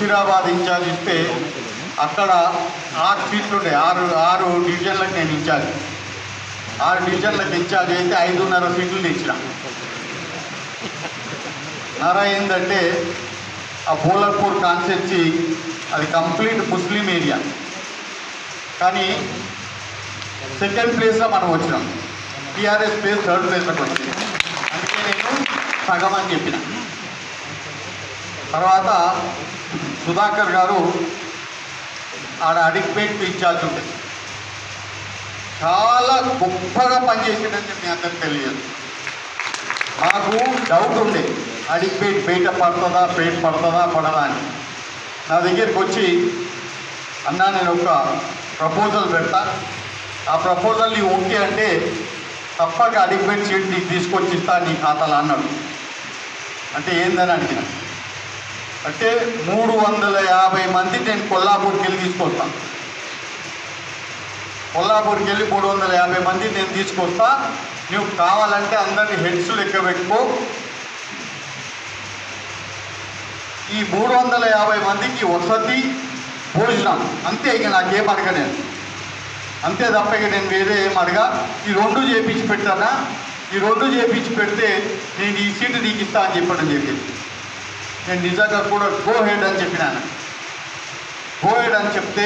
Musheerabad incharge ఇస్తే అక్కడ ఆరు సీట్లు ఉండే ఆరు ఆరు డివిజన్లకు నేను ఇన్ఛార్జ్ ఆరు డివిజన్లకు ఇన్ఛార్జ్ అయితే ఐదున్నర సీట్లు తెచ్చిన నర ఏంటంటే ఆ బోలర్పూర్ కాన్స్టెన్సీ అది కంప్లీట్ ముస్లిం ఏరియా కానీ సెకండ్ ప్లేస్లో మనం వచ్చినాం టీఆర్ఎస్ ప్లేస్ థర్డ్ ప్లేస్లోకి వచ్చింది అందుకే నేను సగం అని చెప్పిన తర్వాత సుధాకర్ గారు ఆడ అడిక్పేట్ ఇన్ఛార్జ్ ఉంటుంది చాలా గొప్పగా పనిచేసిందని చెప్పి మీ అందరికి తెలియదు మాకు డౌట్ ఉండే అడిక్పేట్ బయట పడుతుందా పేట పడుతుందా పడదా అని నా దగ్గరికి వచ్చి అన్నా నేను ఒక ప్రపోజల్ పెడతా ఆ ప్రపోజల్ నీ ఓకే అంటే తప్పక అడిక్పేట్ సీట్ నీకు తీసుకొచ్చి ఇస్తా నీ ఖాతాలో అన్నాడు అంటే ఏందని అడిగిన అంటే మూడు వందల యాభై మంది నేను కొల్లాపూర్కి వెళ్ళి తీసుకొస్తాను కొల్లాపూర్కి వెళ్ళి మూడు వందల యాభై మంది నేను తీసుకొస్తా నువ్వు కావాలంటే అందరినీ హెడ్స్ లెక్క పెట్టుకో ఈ మూడు వందల యాభై మందికి వసతి భోజనం అంతే ఇక నాకేం అడగలేదు అంతే తప్ప ఇక నేను వేరే ఏం అడగా ఈ రెండు చేపించి పెట్టానా ఈ రెండు చేపించి పెడితే నేను ఈ సీటు నీకు ఇస్తా అని చెప్పడం జరిగింది నేను నిజంగా కూడా గో హెడ్ అని చెప్పినాను గో హెడ్ అని చెప్తే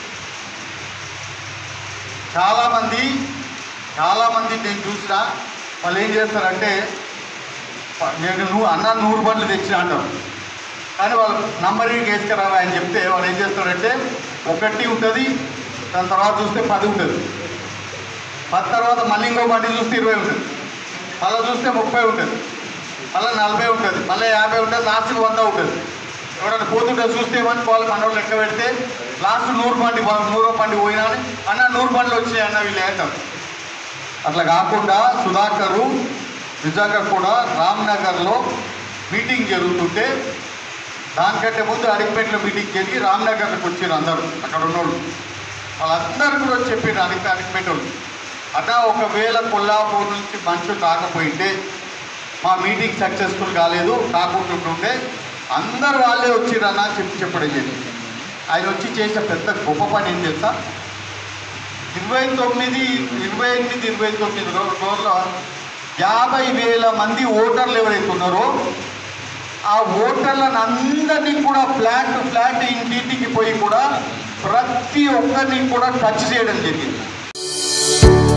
చాలామంది చాలామంది నేను చూసిన వాళ్ళు ఏం చేస్తారంటే ప- నేను నువ్వు అన్న నూరు బండ్లు తెచ్చిన అంటారు కానీ వాళ్ళు నంబరింగ్ వేసుకురావా అని చెప్తే వాళ్ళు ఏం చేస్తారంటే ఒకటి ఉంటుంది దాని తర్వాత చూస్తే పది ఉంటుంది పది తర్వాత మళ్ళీ ఇంకో బండి చూస్తే ఇరవై ఉంటుంది మళ్ళీ చూస్తే ముప్పై ఉంటుంది మళ్ళీ నలభై ఉంటుంది మళ్ళీ యాభై ఉంటుంది లాస్ట్ వంద ఉంటుంది ఎవరైనా పోతుంటే చూస్తే ఏమని వాళ్ళు మన వాళ్ళు లెక్క పెడితే లాస్ట్ నూరు బండి నూరో బండి పోయినా అని, అన్న నూరు బండ్లు వచ్చినాయి అన్న వీళ్ళు అంటారు అట్లా కాకుండా సుధాకరు నిజంగా కూడా రామ్నగర్లో మీటింగ్ జరుగుతుంటే దానికంటే ముందు అడిగిపేటలో మీటింగ్ జరిగి రామ్నగర్కి వచ్చారు అందరూ అక్కడ ఉన్నోళ్ళు వాళ్ళందరూ కూడా వచ్చి చెప్పారు అడిగి అడిగిపేట వాళ్ళు అట్లా ఒకవేళ కొల్లాపూర్ నుంచి మనుషులు రాకపోయింటే మా మీటింగ్ సక్సెస్ఫుల్ కాలేదు కాకుంటుంటే అందరు వాళ్ళే వచ్చిరన్నా అని చెప్పి చెప్పడం జరిగింది ఆయన వచ్చి చేసే పెద్ద గొప్ప పని ఏం చేస్తా ఇరవై తొమ్మిది ఇరవై ఎనిమిది ఇరవై తొమ్మిది రో- రోజుల్లో యాభై వేల మంది ఓటర్లు ఎవరైతే ఉన్నారో ఆ ఓటర్లను అందరినీ కూడా ఫ్లాట్ టు ఫ్లాట్ ఇంటింటికి పోయి కూడా ప్రతి ఒక్కరిని కూడా టచ్ చేయడం జరిగింది